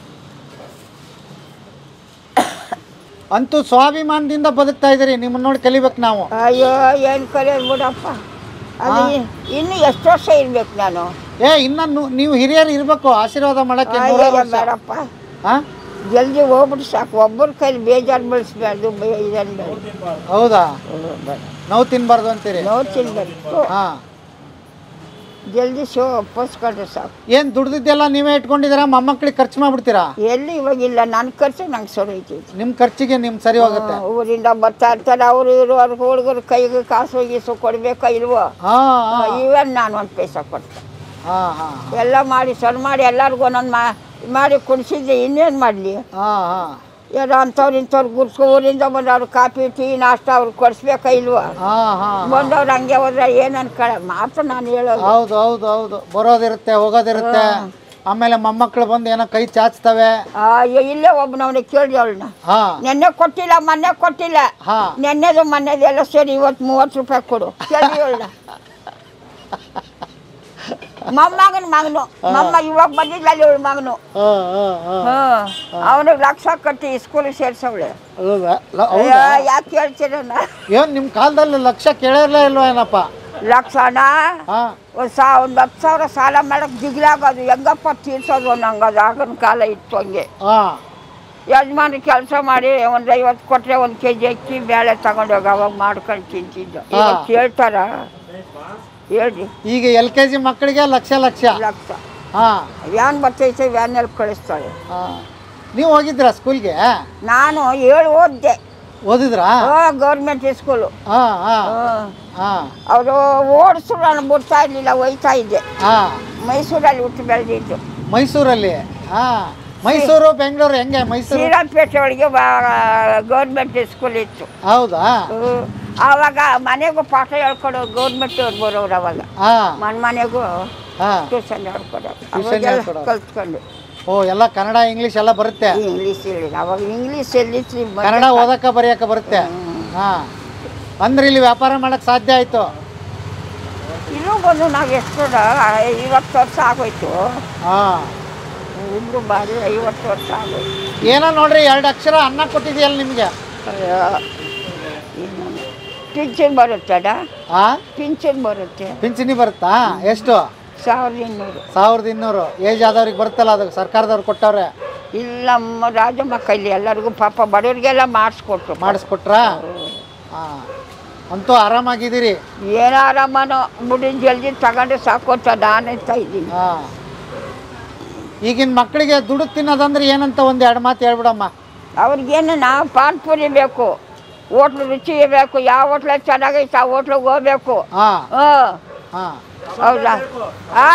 ಅಂತೂ ಸ್ವಾಭಿಮಾನದಿಂದ ಬದುಕ್ತಾ ಇದ್ದೀರಿ ನಿಮ್ಮನ್ನ ನೋಡಿ ಕಲಿಬೇಕು ನಾವು ಅಯ್ಯೋ ಏನು ಕಲಿಯೋದು ಬಿಡಪ್ಪ ಅದು ಇ- ಇನ್ನು ಎಷ್ಟು ವರ್ಷ ಇರ್ಬೇಕು ನಾನು ಏ ಇನ್ನ ನು- ನೀವು ಹಿರಿಯರು ಇರ್ಬೇಕು ಆಶೀರ್ವಾದ ಮಾಡಕ್ಕೆ ಅಯ್ಯೋ ನೂರಾರು ವರ್ಷ. ಬೇಡಪ್ಪ ಹಾ ಜಲ್ದಿ ಹೋಗ್ಬಿಟ್ಟು ಸಾಕು ಒಬ್ಬರ ಕೈಲಿ ಬೇಜಾರು ಬೆಳೆಸ್ಬಾರ್ದು ಇದನ್ನು ಬೇಡ ಹೌದಾ ಹ್ಞೂ, ಬೇಡ ನೋವು ತಿನ್ಬಾರ್ದು ಅಂತೀರಿ ನೋವು ತಿನ್ಬೇಕು ಹಾ ಜಲ್ದಿ ಶೋ ಒಪ್ಪಿಸ್ಕೊಂಡ್ರೆ ಸಾಕು ಏನ್ ದುಡ್ದಿದ್ದೆಲ್ಲ ನೀವೇ ಇಟ್ಕೊಂಡಿದ್ದೀರಾ ಮೊಮ್ಮಕ್ಳಿಗೆ ಖರ್ಚು ಮಾಡ್ಬಿಡ್ತೀರಾ ಎಲ್ಲಿ ಇವಾಗಿಲ್ಲ ನನ್ನ ಖರ್ಚು ನಂಗೆ ಸೊರೈತಿ ನಿಮ್ ಖರ್ಚಿಗೆ ನಿಮ್ ಸರಿ ಹೋಗುತ್ತೆ ಊರಿಂದ ಬರ್ತಾ ಇರ್ತಾರೆ ಅವರು ಇವರು ಅವ್ರ ಹುಡುಗರು ಕೈಗೆ ಕಾಸು ಗೀಸು ಕೊಡ್ಬೇಕಾ ಇಲ್ವೋ ಹಾ ಹಾ ಇವನ್ ನಾನು ಒಂದು ಪೈಸಾ ಕೊಡ್ತೆ ಹಾ ಹಾ ಎಲ್ಲ ಮಾಡಿ ಸರ್ ಮಾಡಿ ಎಲ್ಲರಿಗೂ ಒಂದೊಂದು ಮಾ ಮಾಡಿ ಕುಡಿಸಿದ್ದೆ ಇನ್ನೇನು ಮಾಡಲಿ ಹಾ ಹಾ ಏನೋ ಅಂಥವ್ರು ಇಂಥವ್ರು ಗುಡ್ಸ್ಕೊ ಊರಿಂದ ಬಂದವ್ರು ಕಾಫಿ ಟೀ ನಾಷ್ಟ ಅವ್ರು ಕೊಡಿಸ್ಬೇಕಾ ಇಲ್ವೋ ಹಾ ಹಾ ಬಂದವ್ರು ಹಂಗೆ ಹೋದ್ರೆ ಏನು ಅನ್ಕೊಳ್ಳ ಮಾತು ನಾನು ಹೇಳೋದು ಹೌದು ಹೌದು ಹೌದು ಬರೋದಿರುತ್ತೆ ಹೋಗೋದಿರುತ್ತೆ ಆಮೇಲೆ ಮೊಮ್ಮಕ್ಳು ಬಂದು ಏನೋ ಕೈ ಚಾಚ್ತವೆ ಅಯ್ಯೋ ಇಲ್ಲೇ ಒಬ್ಬನವನಿಗೆ ಕೇಳಿ ಅವಳನ್ನ ಹಾ ನೆನ್ನೆ ಕೊಟ್ಟಿಲ್ಲ ಮೊನ್ನೆ ಕೊಟ್ಟಿಲ್ಲ ಹಾ ನೆನ್ನೆದು ಮೊನ್ನೆದು ಎಲ್ಲ ಸೇರಿ ಇವತ್ತು ಮೂವತ್ತು ರೂಪಾಯಿ ಕೊಡು ಕೇಳಿ ಅವಳನ್ನ ಮೊಮ್ಮಗನ ಮಗನು ಮೊಮ್ಮ ಇವಾಗ ಬಂದಿದ್ಲಲ್ಲಿ ಇವಳು ಮಗನು ಹಾ ಹಾ ಹಾ ಹ್ಞೂ ಅವನಿಗೆ ಲಕ್ಷ ಕಟ್ಟಿ ಸ್ಕೂಲಿಗೆ ಸೇರ್ಸವಳೆ ಹೌದಾ ಲ- ಹೌದಾ ಯಾಕೆ ಕೇಳ್ತೀರಣ್ಣ ಏನ್ ನಿಮ್ ಕಾಲದಲ್ಲಿ ಲಕ್ಷ ಕೇಳಿರ್ಲೇ ಇಲ್ವಾ ಏನಪ್ಪ ಲಕ್ಷಣ ಹಾ ಒಂದು ಸಾ ಒಂದು ಹತ್ತು ಸಾವಿರ ಸಾಲ ಮಾಡಕ್ಕೆ ಜಿಗ್ಲಾಗೋದು ಹೆಂಗಪ್ಪ ತೀರ್ಸೋದು ನಂಗೆ ಅದು ಆಗಿನ ಕಾಲ ಇತ್ತು ಹಂಗೆ ಹಾ ಯಜಮಾನ್ರು ಕೆಲಸ ಮಾಡಿ ಒಂದು ಐವತ್ತು ಕೊಟ್ಟರೆ ಒಂದು ಕೆ ಜಿ ಅಕ್ಕಿ ಬೇಳೆ ತಗೊಂಡೋಗಿ ಅವಾಗ ಮಾಡ್ಕೊಂಡು ತಿಂತಿದ್ದು ಈಗ ಹಾ. ಕೇಳ್ತಾರ ಹೇಳ್ರಿ ಈಗ ಎಲ್ ಕೆ ಜಿ ಮಕ್ಕಳಿಗೆ ಲಕ್ಷ ಲಕ್ಷ ಲಕ್ಷ ಹಾ ವ್ಯಾನ್ ಬರ್ತೈತೆ ವ್ಯಾನಲ್ಲಿ ಕಳಿಸ್ತಾಳೆ ಹಾ ನೀವು ಹೋಗಿದ್ರಾ ಸ್ಕೂಲ್ಗೆ ನಾನು ಏಳು ಓದಿದೆ ಓದಿದ್ರಾ ಗೌರ್ಮೆಂಟ್ ಸ್ಕೂಲು ಹಾ ಹಾ ಹಾ ಅವರು ಓಡಿಸ್ರು ನಾನು ಬಿಡ್ತಾ ಇರಲಿಲ್ಲ ಒಯ್ತಾ ಇದ್ದೆ ಹಾ ಮೈಸೂರಲ್ಲಿ ಹುಟ್ಟು ಬೆಳೆದಿದ್ದು ಮೈಸೂರಲ್ಲಿ ಹಾ ಮೈಸೂರು ಬೆಂಗಳೂರು ಹೆಂಗೆ ಮೈಸೂರು ಶ್ರೀರಾಮಪೇಟೆ ಒಳಗೆ ಗೌರ್ಮೆಂಟ್ ಸ್ಕೂಲ್ ಇತ್ತು ಹೌದಾ ಹ್ಮ್. ಆವಾಗ ಮನೆಗೂ ಪಾಠ ಹೇಳ್ಕೊಡೋ ಗೌರ್ಮೆಂಟ್ ಅವ್ರು ಬರೋರು ಅವಾಗ ಹಾ ಮನೆ ಮನೆಗೂ ಹಾ ಟ್ಯೂಷನ್ ಹೇಳ್ಕೊಡೋರು Tuition ಅವಾಗೆಲ್ಲ ಹೇಳ್ಕೊಡೋರು. ಕಲ್ತ್ಕೊಂಡು ಓ ಎಲ್ಲ ಕನ್ನಡ ಇಂಗ್ಲಿಷ್ ಎಲ್ಲ ಬರುತ್ತೆ ಇಂಗ್ಲೀಷ್ ಹೇಳಿಲ್ಲ ಅವಾಗ ಇಂಗ್ಲೀಷ್ ಎಲ್ಲಿತ್ತು ಕನ್ನಡ ಓದಕ್ಕ ಬರೆಯಕ್ಕ ಬರುತ್ತೆ ಹಾ ಅಂದ್ರೆ ಇಲ್ಲಿ ವ್ಯಾಪಾರ ಮಾಡಕ್ ಸಾಧ್ಯ ಆಯ್ತು ಇನ್ನೂ ಬಂದು ನಾವು ಎಷ್ಟು ಐವತ್ತು ವರ್ಷ ಆಗೋಯ್ತು ಹಾ ಇಬ್ರು ಬಾರಿ ಐವತ್ತು ವರ್ಷ ಆಗೋಯ್ತು ಏನೋ ನೋಡ್ರಿ ಎರಡು ಅಕ್ಷರ ಅನ್ನ ಕೊಟ್ಟಿದೆಯಲ್ಲ ನಿಮ್ಗೆ ಅಯ್ಯೋ. ಇನ್ನು ಪಿಂಚಣಿ ಬರುತ್ತಡ ಹಾ ಪಿಂಚಣಿ ಬರುತ್ತೆ ಪಿಂಚಣಿ ಬರುತ್ತಾ ಎಷ್ಟು ಸಾವಿರದ ಇನ್ನೂರು ಸಾವಿರದ ಇನ್ನೂರು ಏಜ್ ಆದವ್ರಿಗೆ ಬರುತ್ತಲ್ಲ ಅದು ಸರ್ಕಾರದವ್ರು ಕೊಟ್ಟವ್ರೆ ಇಲ್ಲ ನಮ್ಮ ರಾಜಮ್ಮ ಕೈಲಿ ಎಲ್ಲರಿಗೂ ಪಾಪ ಬಡವ್ರಿಗೆಲ್ಲ ಮಾಡಿಸ್ಕೊಟ್ರು ಮಾಡಿಸ್ಕೊಟ್ರಾ ಹಾ ಅಂತೂ ಆರಾಮಾಗಿದ್ದೀರಿ ಏನೋ ಆರಾಮನೋ ಮುಡಿನ ಜಲ್ದಿ ತಗೊಂಡು ಸಾಕು ಅಂತ ನಾನು ಅಂತ ಇದ್ದೀನಿ ಹಾ ಈಗಿನ ಮಕ್ಕಳಿಗೆ ದುಡ್ಡು ತಿನ್ನೋದಂದ್ರೆ ಏನಂತ ಒಂದು ಎರಡು ಮಾತು ಹೇಳ್ಬಿಡಮ್ಮ ಅವ್ರಿಗೇನು ನಾವು ಪಾನ್ಪುರಿ ಬೇಕು ಹೋಟ್ಲು ರುಚಿ ಬೇಕು ಯಾವ ಹೋಟ್ಲ ಚೆನ್ನಾಗೈತೆ ಆ ಹೋಟ್ಲಿಗೆ ಹೋಗ್ಬೇಕು ಹಾ ಹಾಂ ಹಾ ಹೌದಾ ಆ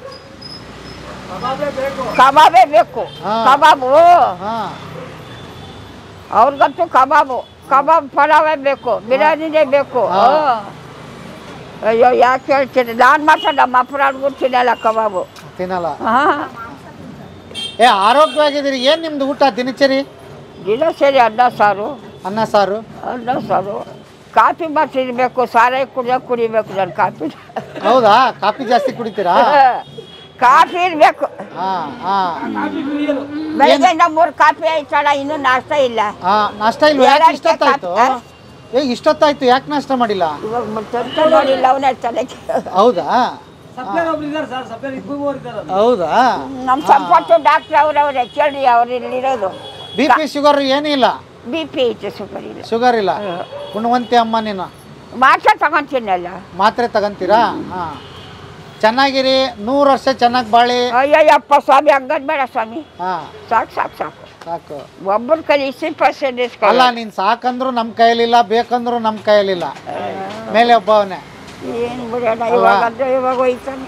ಕಬಾಬೇ ಬೇಕು ಹಾ. ಕಬಾಬು ಹಾ ಅವ್ರಿಗಂತೂ ಕಬಾಬು ಕಬಾಬ್ ಪಲಾವೇ ಬೇಕು ಬಿರಿಯಾನಿನೇ ಬೇಕು ಹಾ. ಹ್ಮ್. ಅಯ್ಯೋ ಯಾಕೆ ಹೇಳ್ತೀನಿ ನಾನು ಮಾತ್ರ ನಮ್ಮ ಅಪರಾಧಗೂ ತಿನ್ನಲ್ಲ ಕಬಾಬು ತಿನ್ನಲ್ಲ ಹಾಂ ಏ ಆರೋಗ್ಯವಾಗಿದ್ದೀರಿ ಏನು ನಿಮ್ದು ಊಟ ದಿನಚರಿ ದಿನ ಸರಿ ಅನ್ನ ಸಾರು ಅನ್ನ ಸಾರು ಅನ್ನ ಸಾರು ಕಾಫಿ ಮಾಡ್ತಿರ್ಬೇಕು ಸಾರಾಯಿ ಕುಡಿಯೋಕೆ ಕುಡಿಬೇಕು ನಾನು ಕಾಫಿ ಹೌದಾ ಕಾಫಿ ಜಾಸ್ತಿ ಕುಡಿತೀರಾ ಕಾಫಿ ಇರಬೇಕು ಹಾ ಹಾ ಬೆಳಗ್ಗೆಯಿಂದ ಮೂರು ಕಾಫಿ ಆಯ್ತಲ್ಲ ಇನ್ನೂ ನಾಷ್ಟ ಇಲ್ಲ ಹಾ ನಾಷ್ಟ ಇಲ್ವಾ ಯಾಕೆ ಎರಡು ಇಷ್ಟೊತ್ತಾಯ್ತು ಕಾಫಿ, ಏ ಇಷ್ಟೊತ್ತಾಯ್ತು ಯಾಕೆ ನಾಷ್ಟ ಮಾಡಿಲ್ಲ ಇವಾಗ ಮತ್ತೆ ನೋಡಿಲ್ಲ ಅವನೇ ತಲೆಗೆ ಹೌದಾ ಸಪ್ಲೈರ್ ಒಬ್ರು ಇದ್ದಾರೆ ಸರ್ ಸಪ್ಲೈರ್ ಇಬ್ಬರು ಇದ್ದಾರೆ ಹೌದಾ ನಮ್ಮ ಸಂಪತ್ತು ಡಾಕ್ಟ್ರ್ ಅವ್ರವ್ರೆ ಕೇಳಿ ಅವ್ರು ಇಲ್ಲಿರೋದು ಬಿ ಪಿ ಶುಗರ್ ಏನಿಲ್ಲ ಬಿ ಪಿ ಐತೆ ಶುಗರ್ ಇಲ್ಲ ಶುಗರ್ ಇಲ್ಲ ಗುಣವಂತಿ ಅಮ್ಮ ನೀನು ಮಾತ್ರ ತಗೊಂತೀನಲ್ಲ ಮಾತ್ರೆ ತಗೊಂತೀರಾ ಹಾ ಚೆನ್ನಾಗಿರಿ ನೂರು ವರ್ಷ ಚೆನ್ನಾಗಿ ಬಾಳಿ ಅಯ್ಯಯ್ಯಪ್ಪ ಸ್ವಾಮಿ ಹಂಗದ್ ಬೇಡ ಸ್ವಾಮಿ ಹಾ ಸಾಕು ಸಾಕು ಸಾಕು ಸಾಕು ಒಬ್ಬರ ಕೈ ಇಸಿ ಪರ್ಸೆಂಟೇಜ್ ಅಲ್ಲ ನೀನ್ ಸಾಕಂದ್ರು ನಮ್ಮ ಕೈಯಲ್ಲಿಲ್ಲ ಬೇಕಂದ್ರು ನಮ್ಮ ಕೈಯಲ್ಲಿಲ್ಲ ಮೇಲೆ ಒಬ್ಬ ಅವನೇ ಏನು ಬಿಡೋಣ ಇವಾಗ ಅಂದ್ರೆ ಇವಾಗ ಹೋಯ್ತಾನೆ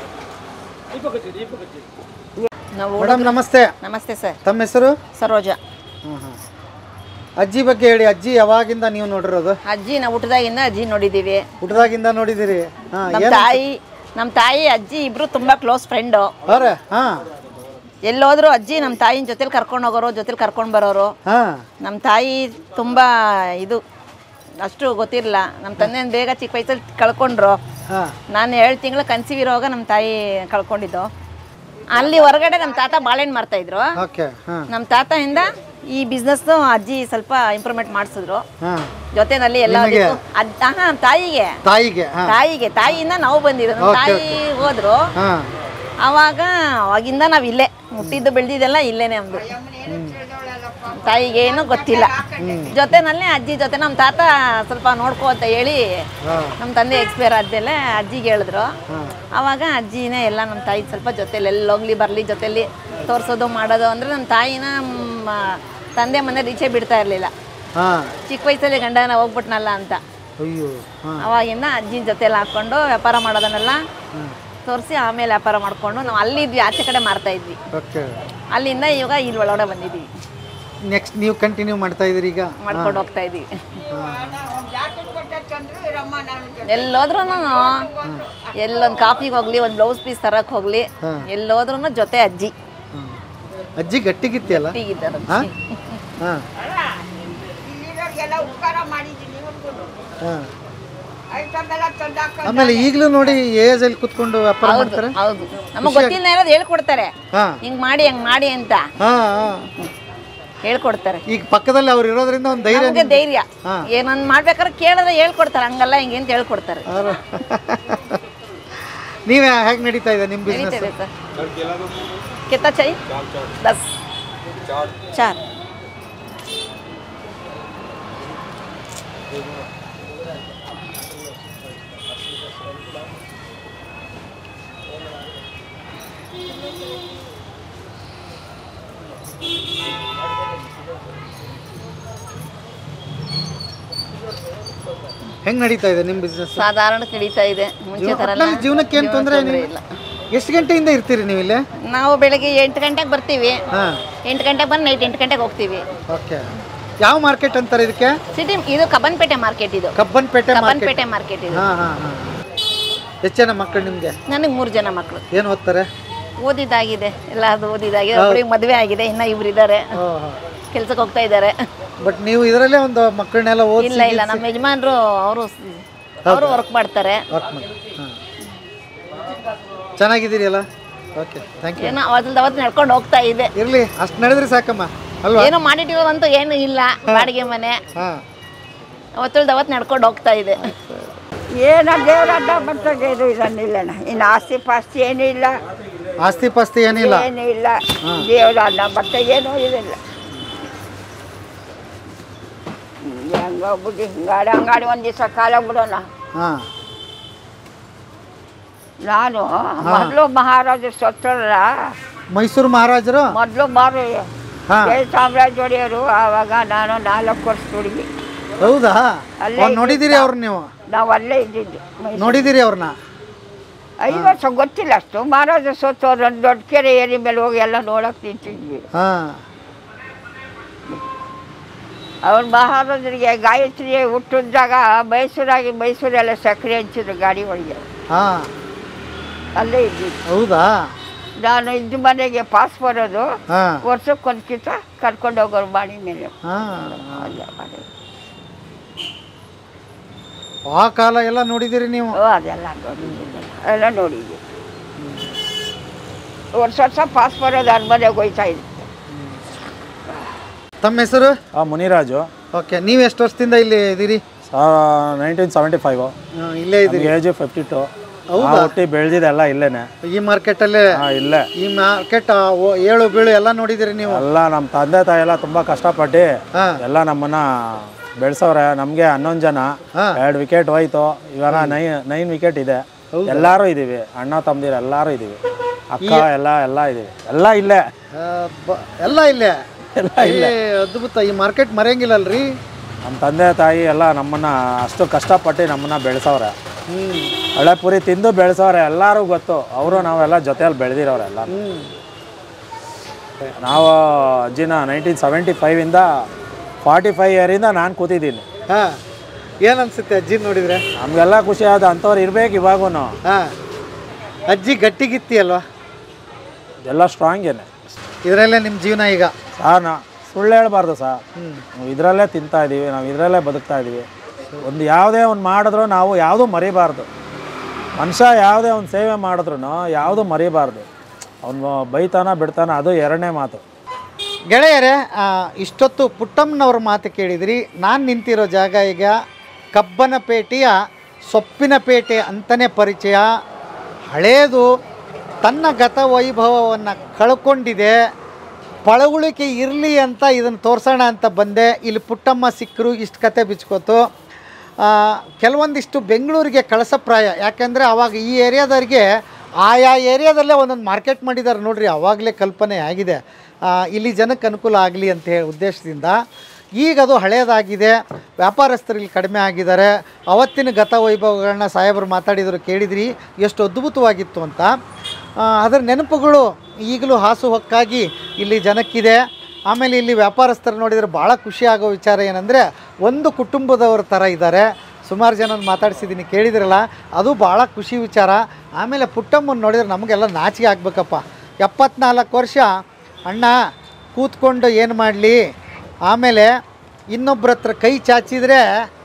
ನಾವು ಮೇಡಮ್ ನಮಸ್ತೆ ನಮಸ್ತೆ ಸರ್ ತಮ್ಮ ಹೆಸರು ಸರೋಜ ಹ್ಮ್ ಹ್ಮ್. ಅಜ್ಜಿ ಬಗ್ಗೆ ಹೇಳಿ ಅಜ್ಜಿ ಯಾವಾಗಿಂದ ನೀವು ನೋಡಿರೋದು ಅಜ್ಜಿ ನಾವು ಹುಟ್ಟದಾಗಿಂದ ಅಜ್ಜಿ ನೋಡಿದ್ದೀವಿ ಹುಟ್ಟದಾಗಿಂದ ನೋಡಿದಿರಿ ಹಾ ನಮ್ಮ ಏನು ತಾಯಿ ನಮ್ಮ ತಾಯಿ ಅಜ್ಜಿ ಇಬ್ರು ತುಂಬಾ ಕ್ಲೋಸ್ ಫ್ರೆಂಡು ಅವ್ರೆ ಹಾ ಎಲ್ಲೋದ್ರು ಅಜ್ಜಿ ನಮ್ಮ ತಾಯಿನ ಜೊತೆಲಿ ಕರ್ಕೊಂಡು ಹೋಗೋರು ಜೊತೆಲಿ ಕರ್ಕೊಂಡು ಬರೋರು ಹಾ ನಮ್ಮ ತಾಯಿ ತುಂಬಾ ಇದು ಅಷ್ಟು ಗೊತ್ತಿರಲಿಲ್ಲ ನಮ್ಮ ತಂದೆ ಬೇಗ ಚಿಕ್ಕ ವಯಸ್ಸಲ್ಲಿ ಕಳ್ಕೊಂಡ್ರು ಹಾ ನಾನು ಏಳು ತಿಂಗಳು ಕನ್ಸೀವ್ ಇರೋವಾಗ ನಮ್ಮ ತಾಯಿ ಕಳ್ಕೊಂಡಿದ್ದು ಅಲ್ಲಿ ಹೊರಗಡೆ ನಮ್ಮ ತಾತ ಬಾಳೆಹಣ್ಣು ಮಾರ್ತಾ ಇದ್ರು ಓಕೆ ಹಾಂ ನಮ್ಮ ತಾತಯಿಂದ ಈ ಬಿಸ್ನೆಸ್ ಅಜ್ಜಿ ಸ್ವಲ್ಪ ಇಂಪ್ರೂವ್ಮೆಂಟ್ ಮಾಡಿಸಿದ್ರು ಹಾಂ ಜೊತೆನಲ್ಲಿ ಎಲ್ಲ ನಿಮಗೆ? ಅದ್- ಹಾ, ತಾಯಿಗೆ ತಾಯಿಗೆ ಹಾಂ ತಾಯಿಗೆ ತಾಯಿಯಿಂದ ನಾವು ಬಂದಿರೋದು ನಮ್ಮ Okay, ತಾಯಿ ಹೋದ್ರು ಹಾಂ ಅವಾಗ ಅವಾಗಿಂದ ನಾವು ಇಲ್ಲೇ ಹುಟ್ಟಿದ್ದು ಬೆಳೆದಿದ್ದೆಲ್ಲ ಇಲ್ಲೇನೆ ನಮ್ದು ತಾಯಿಗೆ ಏನು ಗೊತ್ತಿಲ್ಲ ಜೊತೆನಲ್ಲಿ ಅಜ್ಜಿ ಜೊತೆ ನಮ್ಮ ತಾತ ಸ್ವಲ್ಪ ನೋಡ್ಕೋ ಅಂತ ಹೇಳಿ ಹಾಂ ನಮ್ಮ ತಂದೆ ಎಕ್ಸ್ಪೈರ್ ಆದ್ಮೇಲೆ ಅಜ್ಜಿಗೆ ಹೇಳಿದ್ರು ಹಾಂ ಅವಾಗ ಅಜ್ಜಿನೇ ಎಲ್ಲ ನಮ್ಮ ತಾಯಿ ಸ್ವಲ್ಪ ಜೊತೆಲಿ ಎಲ್ಲೋಗ್ಲಿ ಬರಲಿ ಜೊತೆಲಿ ತೋರಿಸೋದು ಮಾಡೋದು ಅಂದರೆ ನಮ್ಮ ತಾಯಿನ ಮ್, ತಂದೆ ಮನೆ ರೀಚೆ ಬಿಡ್ತಾ ಇರಲಿಲ್ಲ ಹಾಂ ಚಿಕ್ಕ ವಯಸ್ಸಲ್ಲಿ ಗಂಡನ ಹೋಗ್ಬಿಟ್ನಲ್ಲ ಅಂತ ಅಯ್ಯೋ ಹಾಂ ಅವಾಗಿಂದ ಅಜ್ಜಿ ಜೊತೆಲಿ ಹಾಕ್ಕೊಂಡು ವ್ಯಾಪಾರ ಮಾಡೋದನ್ನೆಲ್ಲ ತೋರಿಸಿ ಆಮೇಲೆ ವ್ಯಾಪಾರ ಮಾಡಿಕೊಂಡು ನಾವು ಅಲ್ಲಿದ್ವಿ ಆಚೆ ಕಡೆ ಮಾರ್ತಾ ಇದ್ವಿ ಓಕೆ ಅಲ್ಲಿಂದ ಇವಾಗ ಇಲ್ಲಿ ಒಳಗಡೆ ಬಂದಿದ್ದೀವಿ ನೆಕ್ಸ್ಟ್ ನೀವು ಕಂಟಿನ್ಯೂ ಮಾಡ್ತಾ ಇದ್ದೀರಿ ಈಗ ಮಾಡ್ಕೊಂಡು ಹೋಗ್ತಾ ಇದ್ದೀವಿ ಹಾಂ ಎಲ್ಲೋದ್ರೂ ಎಲ್ಲೊಂದು ಕಾಫಿಗೆ ಹೋಗ್ಲಿ ಒಂದು ಬ್ಲೌಸ್ ಪೀಸ್ ತರಕ್ಕೆ ಹೋಗ್ಲಿ ಹಾಂ. ಎಲ್ಲೋದ್ರೂ ಜೊತೆ ಅಜ್ಜಿ ಹಾಂ ಅಜ್ಜಿ ಗಟ್ಟಿಗಿತ್ತಿಯಲ್ಲ ಹೀಗಿದ್ದಾರೆ ಹಾಂ ಹಾಂ ಇಲ್ಲಿರೋರ್ಗೆಲ್ಲ ಉಪಕಾರ ಮಾಡಿದ್ದೀನಿ ಇವ್ರಿಗೂ ಹಾಂ ಐಟಮೆಲ್ಲ ತಂದಾಕ ಆಮೇಲೆ ಈಗಲೂ ನೋಡಿ ಏಜ್ ಅಲ್ಲಿ ಕುತ್ಕೊಂಡು ವ್ಯಾಪಾರ ಹೌದು ಮಾಡ್ತಾರೆ ಹೌದು ನಮಗೆ ಗೊತ್ತಿಲ್ಲ ಇರೋದು ಹೇಳ್ಕೊಡ್ತಾರೆ ಹಾಂ ಹಿಂಗ್ ಮಾಡಿ ಹಂಗ್ ಮಾಡಿ ಅಂತ ಹಾಂ ಹಾಂ ಹೇಳ್ಕೊಡ್ತಾರೆ ಈಗ ಪಕ್ಕದಲ್ಲಿ ಅವ್ರು ಇರೋದ್ರಿಂದ ಒಂದು ಧೈರ್ಯ ನಮಗೆ ಧೈರ್ಯ ಹಾ. ಏನೊಂದು ಮಾಡ್ಬೇಕಾದ್ರೆ ಕೇಳಿದ್ರೆ ಹೇಳ್ಕೊಡ್ತಾರೆ ಹಂಗಲ್ಲ ಹಿಂಗೆ ಅಂತ ಹೇಳ್ಕೊಡ್ತಾರೆ ಅವ್ರು- ನೀವೇ ಹೇಗೆ ನಡೀತಾ ಇದೆ ನಿಮ್ಮ ಬಿಸ್ನೆಸ್ ನಡೀತದೆ ಸರ್ कितना चाहिए दस चार ಹೆಂಗ್ ನಡೀತಾ ಇದೆ ನಿಮ್ಮ ಬಿಸ್ನೆಸ್ ಸಾಧಾರಣ ನಡೀತಾ ಇದೆ ಮುಂಚೆ ತರ ಎಲ್ಲ ಜೀವನಕ್ಕೆ ಏನು ತೊಂದರೆ ತೊಂದ್ರೆ ಇಲ್ಲ ಎಷ್ಟು ಗಂಟೆಯಿಂದ ಇರ್ತೀರಿ ನೀವು ಇಲ್ಲಿ ನಾವು ಬೆಳಗ್ಗೆ ಎಂಟು ಗಂಟೆಗೆ ಬರ್ತೀವಿ ಹಾಂ ಎಂಟು ಗಂಟೆಗೆ ಬಂದು ನೈಟ್ ಎಂಟು ಗಂಟೆಗೆ ಹೋಗ್ತೀವಿ ಓಕೆ ಯಾವ ಮಾರ್ಕೆಟ್ ಅಂತಾರೆ ಇದಕ್ಕೆ ಸಿಟಿ ಇದು ಕಬ್ಬನ್ಪೇಟೆ ಮಾರ್ಕೆಟ್ ಇದು ಕಬ್ಬನ್ಪೇಟೆ ಮಾರ್ಕೆಟ್ ಕಬ್ಬನ್ಪೇಟೆ ಮಾರ್ಕೆಟ್ ಇದು ಹಾಂ ಹಾಂ ಹಾಂ ಎಷ್ಟು ಜನ ಮಕ್ಕಳು ನಿಮಗೆ ನನಗೆ ಮೂರು ಜನ ಮಕ್ಕಳು ಏನು ಓದ್ತಾರೆ ಓದಿದ್ದಾಗಿದೆ ಎಲ್ಲ ಅದು ಓದಿದ್ದಾಗಿದೆ ಒಬ್ಬರಿಗೆ ಮದುವೆ ಆಗಿದೆ ಇನ್ನ ಇಬ್ರು ಇದ್ದಾರೆ ಕೆಲ್ಸಕ್ಕೆ ಹೋಗ್ತಾ ಇದ್ದಾರೆ ಬಟ್ ನೀವು ಇದರಲ್ಲೇ ಒಂದು ಮಕ್ಕಳನ್ನೆಲ್ಲ ಓದಿಸಿ ಇಲ್ಲ ಇಲ್ಲ ನಮ್ಮ ಯಜಮಾನ್ರು ಅವರು ಅವರು ವರ್ಕ್ ಮಾಡ್ತಾರೆ ವರ್ಕ್ ಮಾಡಿ ಹಾಂ ಚೆನ್ನಾಗಿದ್ದೀರಿ ಓಕೆ ಥ್ಯಾಂಕ್ ಯು ಏನೋ ಅವತ್ತಲ್ದ ಅವತ್ತು ನಡ್ಕೊಂಡು ಹೋಗ್ತಾ ಇದೆ ಇರಲಿ ಅಷ್ಟು ನಡೆದ್ರೆ ಸಾಕಮ್ಮ ಅಲ್ವಾ ಏನೋ ಮಾಡಿಟ್ಟಿರೋದಂತೂ ಏನು ಇಲ್ಲ ಬಾಡಿಗೆ ಮನೆ ಹಾಂ ಅವತ್ತಲ್ದ ಅವತ್ತು ನಡ್ಕೊಂಡು ಹೋಗ್ತಾ ಇದೆ ಏನ ದೇವ್ರ ಅಡ್ಡ ಬರ್ತದೆ ಇದು ಇದನ್ನಿಲ್ಲಣ್ಣ ಇನ್ನು ಆಸ್ತಿ ಪಾಸ್ತಿ ಏನೂ ಇಲ್ಲ ಆಸ್ತಿ ಪಾಸ್ತಿ ಏನಿಲ್ಲ ಏನೂ ಇಲ್ಲ ದೇವ್ರ ಅಡ್ಡ ಬಟ್ಟ ಏನೂ ಇದಿಲ್ಲ ಹೆಂಗ ಬಿಡಿ ಹಿಂಗಾಡಿ ಹಂಗಾಡಿ ಒಂದು ದಿವಸ ಕಾಲ ಬಿಡೋಣ ಹಾಂ ನಾನು ಮೊದಲು ಮಹಾರಾಜರು ಸತ್ತರಲ್ಲ ಮೈಸೂರು ಮಹಾರಾಜರು ಮೊದಲು ಮಾರು ಹಾಂ ಜಯ ಚಾಮರಾಜ ಒಡೆಯರು ಆವಾಗ ನಾನು ನಾಲ್ಕು ವರ್ಷ ಹುಡುಗಿ ಹೌದಾ ಅಲ್ಲೇ ಅವ್ರು ನೋಡಿದ್ದೀರಿ ಅವ್ರನ್ನ ನೀವು ನಾವು ಅಲ್ಲೇ ಇದ್ದಿದ್ದು ಮೈಸೂರು. ನೋಡಿದ್ದೀರಿ ಅವ್ರನ್ನ ಐದು ವರ್ಷ ಗೊತ್ತಿಲ್ಲ ಅಷ್ಟು ಮಹಾರಾಜ ಸತ್ತು ಒಂದು ದೊಡ್ಡ ಕೆರೆ ಏರಿ ಮೇಲೆ ಹೋಗಿ ಎಲ್ಲ ನೋಡಕ್ ನಿಂತಿದ್ವಿ ಹಾಂ ಅವ್ರ ಮಹಾರಾಜರಿಗೆ ಗಾಯತ್ರಿ ಹುಟ್ಟಿದಾಗ ಮೈಸೂರಾಗಿ ಮೈಸೂರೆಲ್ಲ ಸಕ್ಕರೆ ಹಂಚಿದ್ರು ಗಾಡಿ ಒಳಗೆ ಹಾಂ ಅಲ್ಲೇ ಇದ್ದಿದ್ದು ಹೌದಾ ನಾನು ಇದ್ದ ಮನೆಗೆ ಪಾಸ್ ಬರೋದು ಹಾಂ ವರ್ಷಕ್ಕೊಂದು ಕಿತ ಕರ್ಕೊಂಡು ಹೋಗೋರು ಬಾಡಿ ಮೇಲೆ ಹಾಂ ಅಲ್ಲೇ ಮಾಡಿ ಆ ಕಾಲ ಎಲ್ಲ ನೋಡಿದ್ದೀರಿ ನೀವು ಓ ಅದೆಲ್ಲ ನೋಡಿದ್ದೀನಿ ಎಲ್ಲ ನೋಡಿದ್ವಿ ವರ್ಷ ವರ್ಷ ಪಾಸ್ ಬರೋದು ಅರಮನೆಗೆ ಹೋಯ್ತಾ ಇದ್ದೆ ತಮ್ಮ ಹೆಸರು ಆ ಮುನಿರಾಜು ಓಕೆ ನೀವು ಎಷ್ಟು ವರ್ಷದಿಂದ ಇಲ್ಲಿ ಇದ್ದೀರಿ ನೈನ್ಟೀನ್ ಸೆವೆಂಟಿ ಫೈವ್ ಆ, ಇಲ್ಲೇ ಇದ್ದೀರಿ ಏಜ್ ಫಿಫ್ಟಿ ಟು ಹುಟ್ಟಿ ಬೆಳೆದಿದ್ದೆಲ್ಲ ಇಲ್ಲೇನೆ ಈ ಮಾರ್ಕೆಟಲ್ಲೇ ಆ, ಇಲ್ಲೇ ಈ ಮಾರ್ಕೆಟ್ ಏಳು ಬೀಳು ಎಲ್ಲ ನೋಡಿದ್ದೀರಿ ನೀವು ಎಲ್ಲ ನಮ್ಮ ತಂದೆ ತಾಯಿ ಎಲ್ಲ ತುಂಬ ಕಷ್ಟಪಟ್ಟು ಹಾಂ ಎಲ್ಲ ನಮ್ಮನ್ನ ಬೆಳೆಸವ್ರೆ ನಮಗೆ ಹನ್ನೊಂದು ಜನ ಹಾ. ಎರಡು ವಿಕೆಟ್ ಹೋಯ್ತು ಇವಾಗ ನೈ ನೈನ್ ವಿಕೆಟ್ ಇದೆ ಎಲ್ಲರೂ ಇದ್ದೀವಿ ಅಣ್ಣ ತಮ್ಮದಿರು ಎಲ್ಲರೂ ಇದ್ದೀವಿ ಅಕ್ಕ ಎಲ್ಲ ಎಲ್ಲ ಇದ್ದೀವಿ ಎಲ್ಲ ಇಲ್ಲೇ ಆ, ಬ- ಎಲ್ಲ ಇಲ್ಲೇ ಎಲ್ಲ ಏ, ಅದ್ಭುತ ಈ ಮಾರ್ಕೆಟ್ ಮರೆಯಂಗಿಲ್ಲಲ್ರಿ ನಮ್ಮ ತಂದೆ ತಾಯಿ ಎಲ್ಲ ನಮ್ಮನ್ನ ಅಷ್ಟು ಕಷ್ಟಪಟ್ಟು ನಮ್ಮನ್ನ ಬೆಳೆಸವ್ರೆ ಹ್ಞೂ ಹಳೆ ಪುರಿ ತಿಂದು ಬೆಳೆಸವ್ರೆ ಎಲ್ಲರೂ ಗೊತ್ತು ಅವರು ನಾವೆಲ್ಲ ಜೊತೆಯಲ್ಲಿ ಬೆಳೆದಿರೋರು ಎಲ್ಲ ಹ್ಞೂ ನಾವು ಅಜ್ಜಿನ ನೈನ್ಟೀನ್ ಸೆವೆಂಟಿ ಫೈವಿಂದ ಫಾರ್ಟಿ ಫೈವ್ ಇಯರಿಂದ ನಾನು ಕೂತಿದ್ದೀನಿ ಹಾಂ ಏನು ಅನ್ಸುತ್ತೆ ಅಜ್ಜಿ ನೋಡಿದ್ರೆ ನಮಗೆಲ್ಲ ಖುಷಿ ಆದ ಅಂಥವ್ರು ಇರ್ಬೇಕು ಇವಾಗೂ ಹಾಂ ಅಜ್ಜಿ ಗಟ್ಟಿಗಿತ್ತಿ ಅಲ್ವಾ ಎಲ್ಲ ಸ್ಟ್ರಾಂಗ್ ಏನೆ ಇದರಲ್ಲೇ ನಿಮ್ಮ ಜೀವನ ಈಗ ಸಾ ನಾ ಸುಳ್ಳು ಹೇಳ್ಬಾರ್ದು ಸಾ ನಾವು ಇದರಲ್ಲೇ ತಿಂತಾ ಇದ್ದೀವಿ ನಾವು ಇದರಲ್ಲೇ ಬದುಕ್ತಾ ಇದ್ದೀವಿ ಒಂದು ಯಾವುದೇ ಒಂದು ಮಾಡಿದ್ರು ನಾವು ಯಾವುದೂ ಮರಿಬಾರ್ದು ಮನುಷ್ಯ ಯಾವುದೇ ಒಂದು ಸೇವೆ ಮಾಡಿದ್ರು ಯಾವುದು ಮರಿಬಾರ್ದು ಅವನು ಬೈತಾನ ಬಿಡ್ತಾನ ಅದು ಎರಡನೇ ಮಾತು ಗೆಳೆಯರೇ ಆ, ಇಷ್ಟೊತ್ತು ಪುಟ್ಟಮ್ಮನವ್ರ ಮಾತು ಕೇಳಿದ್ರಿ ನಾನು ನಿಂತಿರೋ ಜಾಗ ಈಗ ಕಬ್ಬನಪೇಟೆಯ ಸೊಪ್ಪಿನಪೇಟೆ ಅಂತಲೇ ಪರಿಚಯ ಹಳೇದು ತನ್ನ ಗತ ವೈಭವವನ್ನು ಕಳ್ಕೊಂಡಿದೆ ಪಳಗುಳಿಕೆ ಇರಲಿ ಅಂತ ಇದನ್ನು ತೋರಿಸೋಣ ಅಂತ ಬಂದೆ ಇಲ್ಲಿ ಪುಟ್ಟಮ್ಮ ಸಿಕ್ಕರು ಇಷ್ಟು ಕತೆ ಬಿಚ್ಕೋತು ಆ, ಕೆಲವೊಂದಿಷ್ಟು ಬೆಂಗಳೂರಿಗೆ ಕಳಸಪ್ರಾಯ ಯಾಕೆಂದರೆ ಅವಾಗ ಈ ಏರಿಯಾದವ್ರಿಗೆ ಆಯಾ ಏರಿಯಾದಲ್ಲೇ ಒಂದೊಂದು ಮಾರ್ಕೆಟ್ ಮಾಡಿದ್ದಾರೆ ನೋಡ್ರಿ ಆವಾಗಲೇ ಕಲ್ಪನೆ ಆಗಿದೆ ಆ, ಇಲ್ಲಿ ಜನಕ್ಕೆ ಅನುಕೂಲ ಆಗಲಿ ಅಂತ ಹೇಳಿ ಉದ್ದೇಶದಿಂದ ಈಗ ಅದು ಹಳೆಯದಾಗಿದೆ ವ್ಯಾಪಾರಸ್ಥರು ಇಲ್ಲಿ ಕಡಿಮೆ ಆಗಿದ್ದಾರೆ ಅವತ್ತಿನ ಗತ ವೈಭವಗಳನ್ನ ಸಾಹೇಬರು ಮಾತಾಡಿದರು ಕೇಳಿದ್ರಿ ಎಷ್ಟು ಅದ್ಭುತವಾಗಿತ್ತು ಅಂತ ಆ, ಅದರ ನೆನಪುಗಳು ಈಗಲೂ ಹಾಸು ಹೊಕ್ಕಾಗಿ ಇಲ್ಲಿ ಜನಕ್ಕಿದೆ ಆಮೇಲೆ ಇಲ್ಲಿ ವ್ಯಾಪಾರಸ್ಥರು ನೋಡಿದರೆ ಭಾಳ ಖುಷಿ ಆಗೋ ವಿಚಾರ ಏನಂದರೆ ಒಂದು ಕುಟುಂಬದವ್ರ ಥರ ಇದ್ದಾರೆ ಸುಮಾರು ಜನ ಮಾತಾಡ್ಸಿದ್ದೀನಿ ಕೇಳಿದ್ರಲ್ಲ ಅದು ಭಾಳ ಖುಷಿ ವಿಚಾರ ಆಮೇಲೆ ಪುಟ್ಟಮ್ಮನ ನೋಡಿದ್ರೆ ನಮಗೆಲ್ಲ ನಾಚಿಕೆ ಆಗ್ಬೇಕಪ್ಪ ಎಪ್ಪತ್ನಾಲ್ಕು ವರ್ಷ ಅಣ್ಣ ಕೂತ್ಕೊಂಡು ಏನು ಮಾಡಲಿ ಆಮೇಲೆ ಇನ್ನೊಬ್ಬರ ಹತ್ರ ಕೈ ಚಾಚಿದರೆ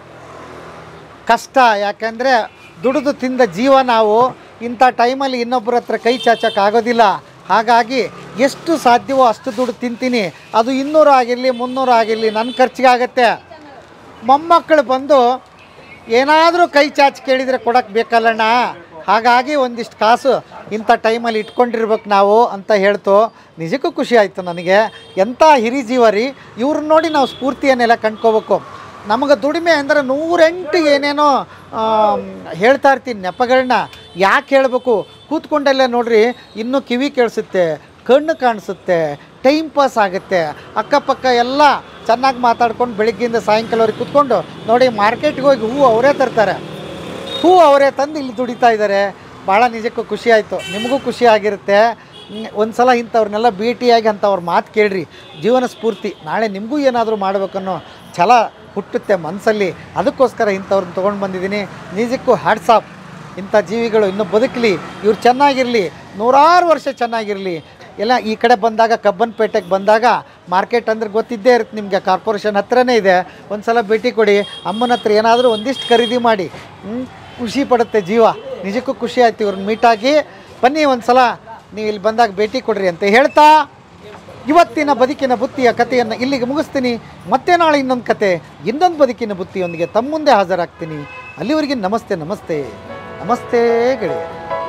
ಕಷ್ಟ ಯಾಕೆಂದರೆ ದುಡಿದು ತಿಂದ ಜೀವ ನಾವು ಇಂಥ ಟೈಮಲ್ಲಿ ಇನ್ನೊಬ್ಬರ ಹತ್ರ ಕೈ ಚಾಚೋಕ್ಕಾಗೋದಿಲ್ಲ ಹಾಗಾಗಿ ಎಷ್ಟು ಸಾಧ್ಯವೋ ಅಷ್ಟು ದುಡ್ಡು ತಿಂತೀನಿ ಅದು ಇನ್ನೂರು ಆಗಿರಲಿ ಮುನ್ನೂರು ಆಗಿರಲಿ ನನ್ನ ಖರ್ಚಿಗೆ ಆಗುತ್ತೆ ಮೊಮ್ಮಕ್ಕಳು ಬಂದು ಏನಾದರೂ ಕೈ ಚಾಚಿ ಕೇಳಿದರೆ ಕೊಡೋಕ್ಕೆ ಬೇಕಲ್ಲಣ್ಣ ಹಾಗಾಗಿ ಒಂದಿಷ್ಟು ಕಾಸು ಇಂಥ ಟೈಮಲ್ಲಿ ಇಟ್ಕೊಂಡಿರ್ಬೇಕು ನಾವು ಅಂತ ಹೇಳ್ತು ನಿಜಕ್ಕೂ ಖುಷಿ ಆಯಿತು ನನಗೆ ಎಂಥ ಹಿರಿ ಜೀವ ರೀ ಇವ್ರನ್ನ ನೋಡಿ ನಾವು ಸ್ಫೂರ್ತಿಯನ್ನೆಲ್ಲ ಕಂಡ್ಕೋಬೇಕು ನಮಗೆ ದುಡಿಮೆ ಅಂದರೆ ನೂರೆಂಟು ಏನೇನೋ ಆಮ್, ಹೇಳ್ತಾ ಇರ್ತೀನಿ ನೆಪಗಳನ್ನ ಯಾಕೆ ಹೇಳಬೇಕು ಕೂತ್ಕೊಂಡೆಲ್ಲ ನೋಡ್ರಿ ಇನ್ನೂ ಕಿವಿ ಕೇಳಿಸುತ್ತೆ ಕಣ್ಣು ಕಾಣಿಸುತ್ತೆ ಟೈಮ್ ಪಾಸ್ ಆಗುತ್ತೆ ಅಕ್ಕಪಕ್ಕ ಎಲ್ಲ ಚೆನ್ನಾಗಿ ಮಾತಾಡ್ಕೊಂಡು ಬೆಳಿಗ್ಗೆಯಿಂದ ಸಾಯಂಕಾಲವರೆಗೆ ಕೂತ್ಕೊಂಡು ನೋಡಿ ಮಾರ್ಕೆಟ್ಗೆ ಹೋಗಿ ಹೂವು ಅವರೇ ತರ್ತಾರೆ ಹೂ ಅವರೇ ತಂದು ಇಲ್ಲಿ ದುಡಿತಾ ಇದ್ದಾರೆ ಭಾಳ ನಿಜಕ್ಕೂ ಖುಷಿ ಆಯಿತು ನಿಮಗೂ ಖುಷಿ ಆಗಿರುತ್ತೆ ಒಂದು ಸಲ ಇಂಥವ್ರನ್ನೆಲ್ಲ ಭೇಟಿಯಾಗಿ ಅಂಥವ್ರ ಮಾತು ಕೇಳ್ರಿ ಜೀವನ ಸ್ಫೂರ್ತಿ ನಾಳೆ ನಿಮಗೂ ಏನಾದರೂ ಮಾಡಬೇಕನ್ನೋ ಛಲ ಹುಟ್ಟುತ್ತೆ ಮನಸ್ಸಲ್ಲಿ ಅದಕ್ಕೋಸ್ಕರ ಇಂಥವ್ರನ್ನ ತೊಗೊಂಡು ಬಂದಿದ್ದೀನಿ ನಿಜಕ್ಕೂ ಹ್ಯಾಟ್ಸಾಪ್ ಇಂಥ ಜೀವಿಗಳು ಇನ್ನೂ ಬದುಕಲಿ ಇವ್ರು ಚೆನ್ನಾಗಿರಲಿ ನೂರಾರು ವರ್ಷ ಚೆನ್ನಾಗಿರಲಿ ಎಲ್ಲ ಈ ಕಡೆ ಬಂದಾಗ ಕಬ್ಬನ್ಪೇಟೆಗೆ ಬಂದಾಗ ಮಾರ್ಕೆಟ್ ಅಂದ್ರೆ ಗೊತ್ತಿದ್ದೇ ಇರುತ್ತೆ ನಿಮಗೆ ಕಾರ್ಪೊರೇಷನ್ ಹತ್ರನೇ ಇದೆ ಒಂದು ಸಲ ಭೇಟಿ ಕೊಡಿ ಅಮ್ಮನ ಹತ್ರ ಏನಾದರೂ ಒಂದಿಷ್ಟು ಖರೀದಿ ಮಾಡಿ ಹ್ಮ್? ಖುಷಿ ಪಡುತ್ತೆ ಜೀವ ನಿಜಕ್ಕೂ ಖುಷಿ ಆಯ್ತು ಇವ್ರನ್ನ ಮೀಟಾಗಿ ಬನ್ನಿ ಒಂದು ಸಲ ನೀವು ಇಲ್ಲಿ ಬಂದಾಗ ಭೇಟಿ ಕೊಡ್ರಿ ಅಂತ ಹೇಳ್ತಾ ಇವತ್ತಿನ ಬದುಕಿನ ಬುತ್ತಿಯ ಕಥೆಯನ್ನು ಇಲ್ಲಿಗೆ ಮುಗಿಸ್ತೀನಿ ಮತ್ತೆ ನಾಳೆ ಇನ್ನೊಂದು ಕತೆ ಇನ್ನೊಂದು ಬದುಕಿನ ಬುತ್ತಿಯೊಂದಿಗೆ ತಮ್ಮ ಮುಂದೆ ಹಾಜರಾಗ್ತೀನಿ ಅಲ್ಲಿವರೆಗೆ ನಮಸ್ತೆ ನಮಸ್ತೆ ನಮಸ್ತೆ ಗೆಳೆಯ